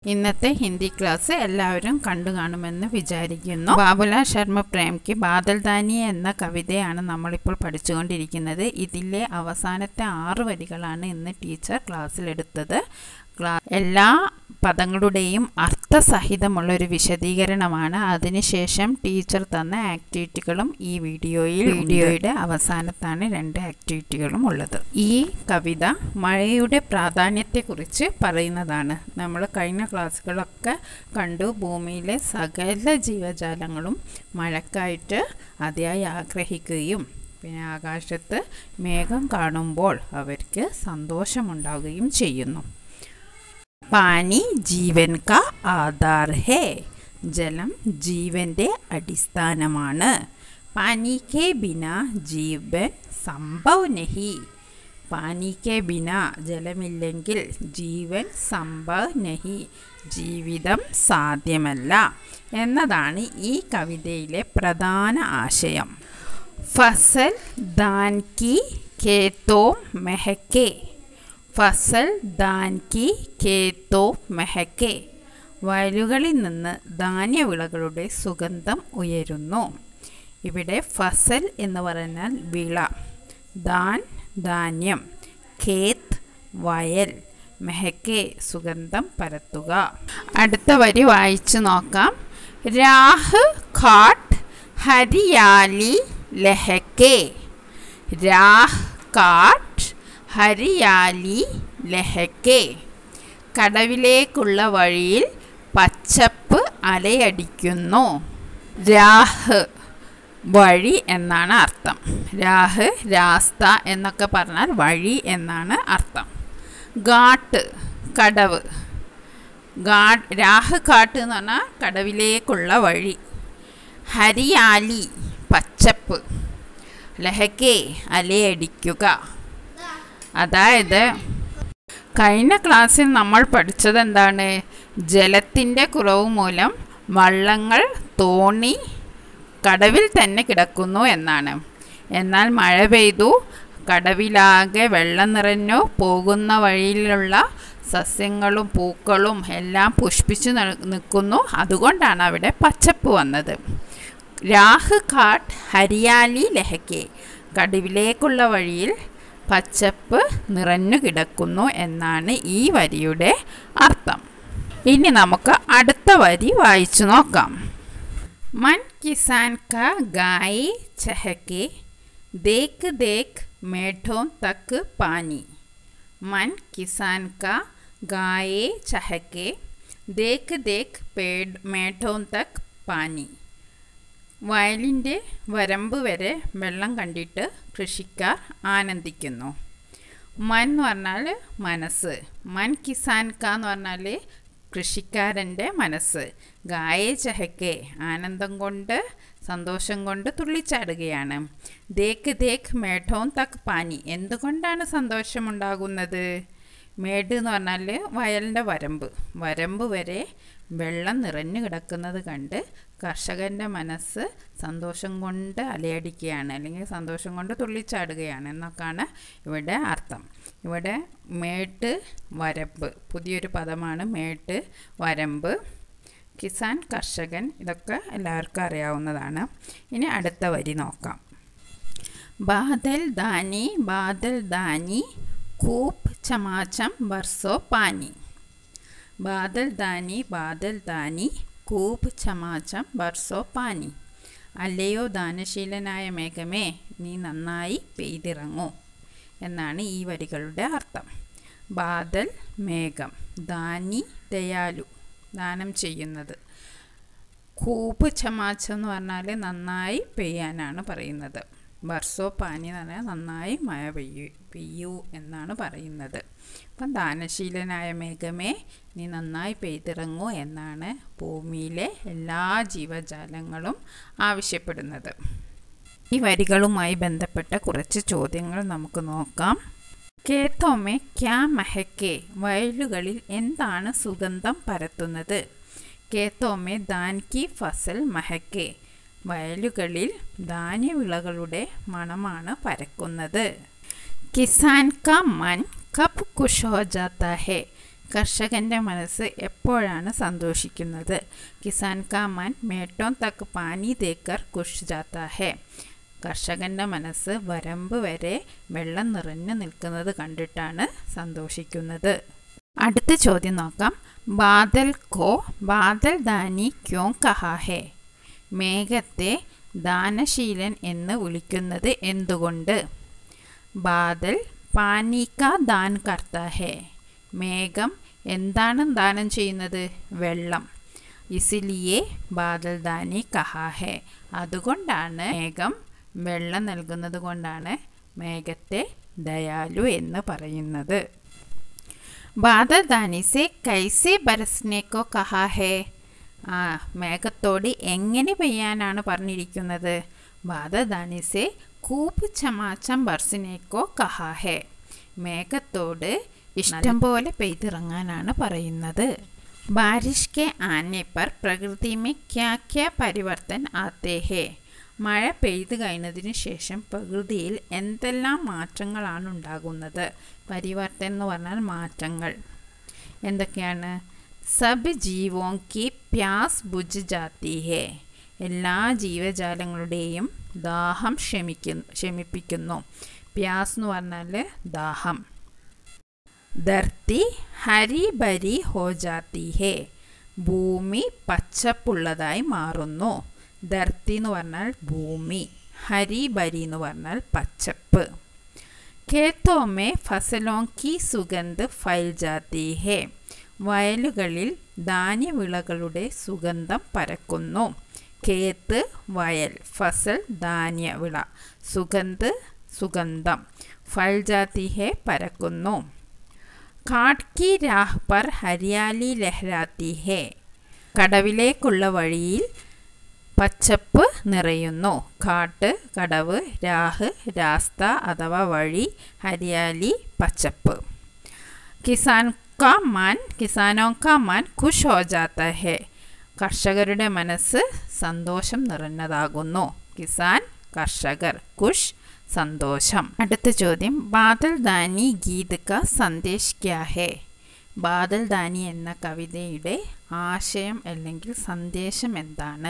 ഇന്നത്തെ ഹിന്ദി ക്ലാസ് എല്ലാവരും കണ്ടു കാണുമെന്ന് വിചാരിക്കുന്നു ബാബുലാൽ ശർമ്മ പ്രേംക്ക് ബാദൽദാനി എന്ന കവിതയാണ് നമ്മളിപ്പോൾ പഠിച്ചുകൊണ്ടിരിക്കുന്നത് ഇതിലെ അവസാനത്തെ ആറ് വരികളാണ് ഇന്ന് ടീച്ചർ ക്ലാസ്സിലെടുത്തത് ക്ലാ എല്ലാ പദങ്ങളുടെയും അർത്ഥസഹിതമുള്ള ഒരു വിശദീകരണമാണ് അതിനുശേഷം ടീച്ചർ തന്ന ആക്ടിവിറ്റികളും ഈ വീഡിയോയിൽ വീഡിയോയുടെ അവസാനത്താണ് രണ്ട് ആക്ടിവിറ്റികളും ഉള്ളത് ഈ കവിത മഴയുടെ പ്രാധാന്യത്തെക്കുറിച്ച് പറയുന്നതാണ് നമ്മൾ കഴിഞ്ഞ ക്ലാസ്സുകളൊക്കെ കണ്ടു ഭൂമിയിലെ സകല ജീവജാലങ്ങളും മഴക്കായിട്ട് അതിയായി ആഗ്രഹിക്കുകയും പിന്നെ ആകാശത്ത് മേഘം കാണുമ്പോൾ അവർക്ക് സന്തോഷമുണ്ടാവുകയും ചെയ്യുന്നു പാനി ജീവൻ കാ ആധാർ ഹേ ജലം ജീവൻ്റെ അടിസ്ഥാനമാണ് പാനി കെ ബിന ജീവൻ സംഭവ് നഹി പാനി കെ ബിന ജലമില്ലെങ്കിൽ ജീവൻ സംഭവ് നഹി ജീവിതം സാധ്യമല്ല എന്നതാണ് ഈ കവിതയിലെ പ്രധാന ആശയം ഫസൽ ദാൻ കി കേത്തോ മെഹക്കെ ഫസൽ ദാൻ കി കേത്തോ മെഹക്കെ വയലുകളിൽ നിന്ന് ധാന്യവിളകളുടെ സുഗന്ധം ഉയരുന്നു ഇവിടെ ഫസൽ എന്ന് പറഞ്ഞാൽ വിള ദാൻ ധാന്യം ഖേത്ത് വയൽ മെഹക്കെ സുഗന്ധം പരത്തുക അടുത്ത വരി വായിച്ചു നോക്കാം രാഹ് ഘാട്ട് ഹരിയാലി ലഹക്കെ രാഹ് കാട്ട് ഹരിയാലി ലഹക്കെ കടവിലേക്കുള്ള വഴിയിൽ പച്ചപ്പ് അലയടിക്കുന്നു രാഹ് വഴി എന്നാണ് അർത്ഥം രാഹ് രാസ്ത എന്നൊക്കെ പറഞ്ഞാൽ വഴി എന്നാണ് അർത്ഥം ഘാട്ട് കടവ് ഘാട്ട് രാഹ് ഘാട്ട് എന്ന് പറഞ്ഞാൽ കടവിലേക്കുള്ള വഴി ഹരിയാലി പച്ചപ്പ് ലഹക്കെ അലയടിക്കുക അതായത് കഴിഞ്ഞ ക്ലാസ്സിൽ നമ്മൾ പഠിച്ചത് എന്താണ് ജലത്തിൻ്റെ കുറവ് മൂലം വള്ളങ്ങൾ തോണി കടവിൽ തന്നെ കിടക്കുന്നു എന്നാണ് എന്നാൽ മഴ പെയ്തു കടവിലാകെ വെള്ളം നിറഞ്ഞു പോകുന്ന വഴിയിലുള്ള സസ്യങ്ങളും പൂക്കളും എല്ലാം പുഷ്പിച്ചു നിൽക്കുന്നു അതുകൊണ്ടാണ് അവിടെ പച്ചപ്പ് വന്നത് രാഹ് ഘാട്ട് ഹരിയാലി ലഹക്കെ കടവിലേക്കുള്ള വഴിയിൽ പച്ചപ്പ് നിറഞ്ഞു കിടക്കുന്നു എന്നാണ് ഈ വരിയുടെ അർത്ഥം ഇനി നമുക്ക് അടുത്ത വരി വായിച്ചു നോക്കാം മൻ കിസാൻ ക ഗായ് ചഹക്കെ ദേക്ക് ദേക്ക് മേഠോ തക്ക് പാനി മൻ കിസാൻ ക ഗായേ ചഹക്കെ ദേക്ക് ദേക്ക് പേഡ് മേഠോ തക്ക് പാനി വയലിൻ്റെ വരമ്പ് വരെ വെള്ളം കണ്ടിട്ട് കൃഷിക്കാർ ആനന്ദിക്കുന്നു മൻ എന്ന് പറഞ്ഞാൽ മനസ്സ് മൻ കിസാൻ ക എന്ന് പറഞ്ഞാൽ കൃഷിക്കാരൻ്റെ മനസ്സ് ഗായേ ചഹക്കെ ആനന്ദം കൊണ്ട് സന്തോഷം കൊണ്ട് തുള്ളിച്ചാടുകയാണ് ദേക്ക് ദേക്ക് മേഠോം തക്ക് പാനി എന്തുകൊണ്ടാണ് സന്തോഷമുണ്ടാകുന്നത് മേട് എന്ന് പറഞ്ഞാൽ വയലിൻ്റെ വരമ്പ് വരമ്പ് വരെ വെള്ളം നിറഞ്ഞു കിടക്കുന്നത് കണ്ട് കർഷകൻ്റെ മനസ്സ് സന്തോഷം കൊണ്ട് അലയടിക്കുകയാണ് അല്ലെങ്കിൽ സന്തോഷം കൊണ്ട് തുള്ളിച്ചാടുകയാണ് എന്നൊക്കെയാണ് ഇവിടെ അർത്ഥം ഇവിടെ മേട്ട് വരമ്പ് പുതിയൊരു പദമാണ് മേട്ട് വരമ്പ് കിസാൻ കർഷകൻ ഇതൊക്കെ എല്ലാവർക്കും അറിയാവുന്നതാണ് ഇനി അടുത്ത വരി നോക്കാം ബാദൽ ദാനി ബാദൽ ദാനി കൂപ്പ് ചമാചം ബർസോ പാനി ബാദൽ ദാനി ബാദൽ ദാനി കൂപ്പ് ചമാചം ബർസോ പാനി അല്ലയോ ദാനശീലനായ മേഘമേ നീ നന്നായി പെയ്തിറങ്ങൂ എന്നാണ് ഈ വരികളുടെ അർത്ഥം ബാദൽ മേഘം ദാനി ദയാലു ദാനം ചെയ്യുന്നത് കൂപ്പ് ചമാച്ചം എന്ന് പറഞ്ഞാൽ നന്നായി പെയ്യാനാണ് പറയുന്നത് ബർസോ പാനി എന്ന് പറഞ്ഞാൽ നന്നായി മഴ പെയ്യൂ പെയ്യൂ എന്നാണ് പറയുന്നത് അപ്പം ദാനശീലനായ മേഘമേ നീ നന്നായി പെയ്തിറങ്ങൂ എന്നാണ് ഭൂമിയിലെ എല്ലാ ജീവജാലങ്ങളും ആവശ്യപ്പെടുന്നത് ഈ വരികളുമായി ബന്ധപ്പെട്ട കുറച്ച് ചോദ്യങ്ങൾ നമുക്ക് നോക്കാം കേത്തോമെ ക്യാ മഹക്കെ വയലുകളിൽ എന്താണ് സുഗന്ധം പരത്തുന്നത് കേത്തോമെ ദാൻ കി ഫസൽ മഹക്കെ വയലുകളിൽ ധാന്യവിളകളുടെ മണമാണ് പരക്കുന്നത് കിസാൻ ക മൻ കബ് ഖുഷ് ഹോ ജാത്ത ഹെ കർഷകൻ്റെ മനസ്സ് എപ്പോഴാണ് സന്തോഷിക്കുന്നത് കിസാൻ കാ മൻ മേട്ടോൻ തക്ക് പാനി തേക്കർ കുഷ് ജാത്ത ഹേ കർഷകൻ്റെ മനസ്സ് വരമ്പ് വരെ വെള്ളം നിറഞ്ഞു നിൽക്കുന്നത് കണ്ടിട്ടാണ് സന്തോഷിക്കുന്നത് അടുത്ത ചോദ്യം നോക്കാം ബാദൽ കോ ബാദൽ ദാനി ക്യോം കഹാ ഹേ മേഘത്തെ ദാനശീലൻ എന്ന് വിളിക്കുന്നത് എന്തുകൊണ്ട് ബാദൽ പാനിക്ക ദാൻ കർത്ത ഹേ മേഘം എന്താണ് ദാനം ചെയ്യുന്നത് വെള്ളം ഇസിലിയെ ബാദൽ ദാനി കഹാ ഹേ അതുകൊണ്ടാണ് മേഘം വെള്ളം നൽകുന്നത് കൊണ്ടാണ് മേഘത്തെ ദയാലു എന്ന് പറയുന്നത് ബാദൽ ദാനി സെ കൈസെ ബരസ്നേക്കോ കഹാ ഹേ ആ മേഘത്തോട് എങ്ങനെ പെയ്യാനാണ് പറഞ്ഞിരിക്കുന്നത് ബാദൽ ദാനി സെ കൂപ്പ് ചമാച്ചം ബർസിനേക്കോ കഹാ ഹേ മേഘത്തോട് ഇഷ്ടം പോലെ പെയ്തിറങ്ങാനാണ് പറയുന്നത് ബാരിഷ് കെ ആനെ പർ പ്രകൃതി മേ ക്യാ ക്യാ പരിവർത്തൻ ആത്തേ ഹേ മഴ പെയ്തു കഴിഞ്ഞതിന് ശേഷം പ്രകൃതിയിൽ എന്തെല്ലാം മാറ്റങ്ങളാണ് ഉണ്ടാകുന്നത് പരിവർത്തൻ എന്ന് പറഞ്ഞാൽ മാറ്റങ്ങൾ എന്തൊക്കെയാണ് സബ് ജീവോ കി പ്യാസ് ബുജ് ജാത്തി ഹേ എല്ലാ ജീവജാലങ്ങളുടെയും ദാഹം ക്ഷമിക്കുന്നു ക്ഷമിപ്പിക്കുന്നു പ്യാസ് എന്ന് പറഞ്ഞാൽ ദാഹം ധർത്തി ഹരി ബരി ഹോ ജാത്തി ഹേ ഭൂമി പച്ചപ്പുള്ളതായി മാറുന്നു ധർത്തി എന്ന് പറഞ്ഞാൽ ഭൂമി ഹരി ബരി എന്ന് പറഞ്ഞാൽ പച്ചപ്പ് ഖേത്തോമേ ഫസലോं की സുഗന്ധ് ഫൈൽ ജാത്തി ഹേ വയലുകളിൽ ധാന്യവിളകളുടെ സുഗന്ധം പരക്കുന്നു കേത്ത് വയൽ ഫസൽ ധാന്യവിള സുഗന്ധ് സുഗന്ധം ഫൽ ജാത്തി ഹേ പരക്കുന്നു കാട്ട് കി രാഹ് പർ ഹരിയാലി ലഹ്രാത്തി ഹേ കടവിലേക്കുള്ള വഴിയിൽ പച്ചപ്പ് നിറയുന്നു കാട്ട് കടവ് രാഹ് രാസ്ത അഥവാ വഴി ഹരിയാലി പച്ചപ്പ് കിസാൻ കാ മാൻ കിസാനോ കാ മാൻ ഖുഷ് ഹോ ജാത്ത ഹേ കർഷകരുടെ മനസ്സ് സന്തോഷം നിറഞ്ഞതാകുന്നു കിസാൻ കർഷകർ ഖുഷ് സന്തോഷം അടുത്ത ചോദ്യം ബാദൽ ദാനി ഗീത് ക സന്ദേശ് ക്യാ ഹേ ബാദൽ ദാനി എന്ന കവിതയുടെ ആശയം അല്ലെങ്കിൽ സന്ദേശം എന്താണ്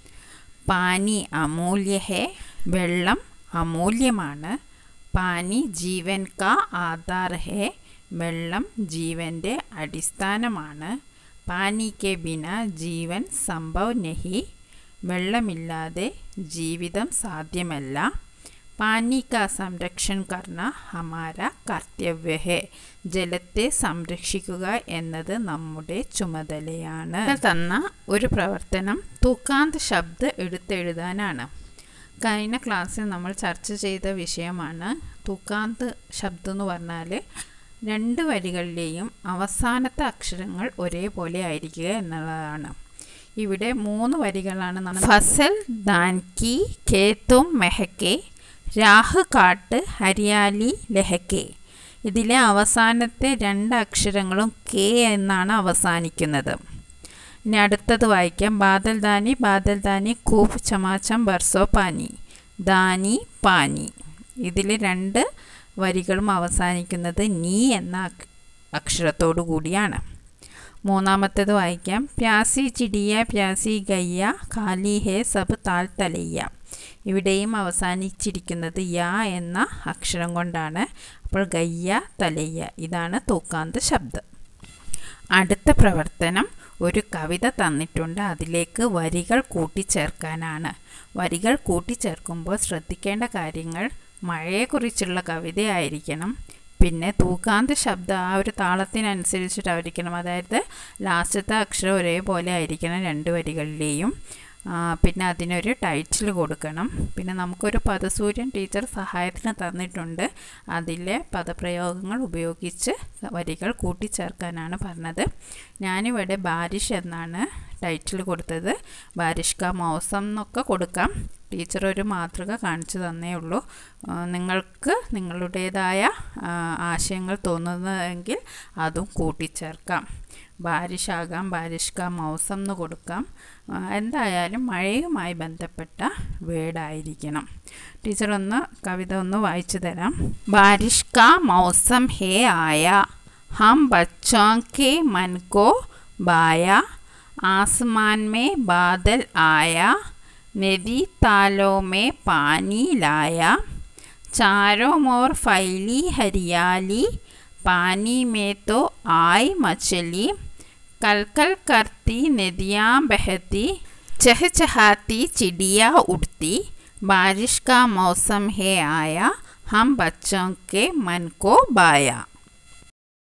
പാനി അമൂല്യ ഹേ വെള്ളം അമൂല്യമാണ് പാനി ജീവൻ കാ ആധാർ ഹേ വെള്ളം ജീവൻ്റെ അടിസ്ഥാനമാണ് പാനി കെ ബിന ജീവൻ സംഭവ് നഹി വെള്ളമില്ലാതെ ജീവിതം സാധ്യമല്ല പാനി കാ സംരക്ഷൺ കർണ ഹമാര കർത്തവ്യ ഹേ ജലത്തെ സംരക്ഷിക്കുക എന്നത് നമ്മുടെ ചുമതലയാണ് തന്ന ഒരു പ്രവർത്തനം തുക്കാന്ത് ശബ്ദ എടുത്തെഴുതാനാണ് കഴിഞ്ഞ ക്ലാസ്സിൽ നമ്മൾ ചർച്ച ചെയ്ത വിഷയമാണ് തുക്കാന്ത് ശബ്ദം എന്ന് പറഞ്ഞാൽ രണ്ട് വരികളിലെയും അവസാനത്തെ അക്ഷരങ്ങൾ ഒരേപോലെ ആയിരിക്കുക എന്നുള്ളതാണ് ഇവിടെ മൂന്ന് വരികളാണ് നമ്മൾ ഫസൽ ദാൻകി കേത്തും മെഹക്കെ രാഹ് കാട്ട് ഹരിയാലി ലഹക്കെ ഇതിലെ അവസാനത്തെ രണ്ട് അക്ഷരങ്ങളും കെ എന്നാണ് അവസാനിക്കുന്നത് ഇനി അടുത്തത് വായിക്കാം ബാദൽ ദാനി ബാദൽ ദാനി കൂപ്പ് ചമാച്ചം ബർസോ പാനി ദാനി പാനി ഇതിൽ രണ്ട് വരികളും അവസാനിക്കുന്നത് നീ എന്ന അക്ഷരത്തോടു കൂടിയാണ് മൂന്നാമത്തേത് വായിക്കാം പ്യാസി ചിടിയ പ്യാസി ഗയ്യ ഖാലി ഹേ സബ് താൽ തലയ്യ ഇവിടെയും അവസാനിച്ചിരിക്കുന്നത് യാ എന്ന അക്ഷരം കൊണ്ടാണ് അപ്പോൾ ഗയ്യ തലയ്യ ഇതാണ് തൂക്കാന്ത ശബ്ദം അടുത്ത പ്രവർത്തനം ഒരു കവിത തന്നിട്ടുണ്ട് അതിലേക്ക് വരികൾ കൂട്ടിച്ചേർക്കാനാണ് വരികൾ കൂട്ടിച്ചേർക്കുമ്പോൾ ശ്രദ്ധിക്കേണ്ട കാര്യങ്ങൾ മഴയെക്കുറിച്ചുള്ള കവിതയായിരിക്കണം പിന്നെ തൂക്കാന്ത ശബ്ദം ആ ഒരു താളത്തിനനുസരിച്ചിട്ടായിരിക്കണം അതായത് ലാസ്റ്റത്തെ അക്ഷരം ഒരേപോലെ ആയിരിക്കണം രണ്ട് വരികളിലെയും പിന്നെ അതിനൊരു ടൈറ്റിൽ കൊടുക്കണം പിന്നെ നമുക്കൊരു പദസൂര്യൻ ടീച്ചർ സഹായത്തിന് തന്നിട്ടുണ്ട് അതിലെ പദപ്രയോഗങ്ങൾ ഉപയോഗിച്ച് വരികൾ കൂട്ടിച്ചേർക്കാനാണ് പറഞ്ഞത് ഞാനിവിടെ ബാരിഷ് എന്നാണ് ടൈറ്റിൽ കൊടുത്തത് ബാരിഷ് കാ മൗസം എന്നൊക്കെ കൊടുക്കാം ടീച്ചർ ഒരു മാതൃക കാണിച്ചു തന്നേ ഉള്ളൂ നിങ്ങൾക്ക് നിങ്ങളുടേതായ ആശയങ്ങൾ തോന്നുന്നതെങ്കിൽ അതും കൂട്ടിച്ചേർക്കാം ബാരിഷാകാം ബാരിഷ്ക മൗസം എന്ന് കൊടുക്കാം എന്തായാലും മഴയുമായി ബന്ധപ്പെട്ട വേർഡായിരിക്കണം ടീച്ചർ ഒന്ന് കവിത ഒന്ന് വായിച്ചു തരാം ബാരിഷ്ക മൗസം ഹേ ആയ हम बच्चों के मन को बाया आसमान में बादल आया नदी तालों में पानी लाया चारों ओर फैली हरियाली पानी में तो आई मछली कल कल करती नदियाँ बहती चहचहाती चिड़िया उड़ती बारिश का मौसम है आया हम बच्चों के मन को बाया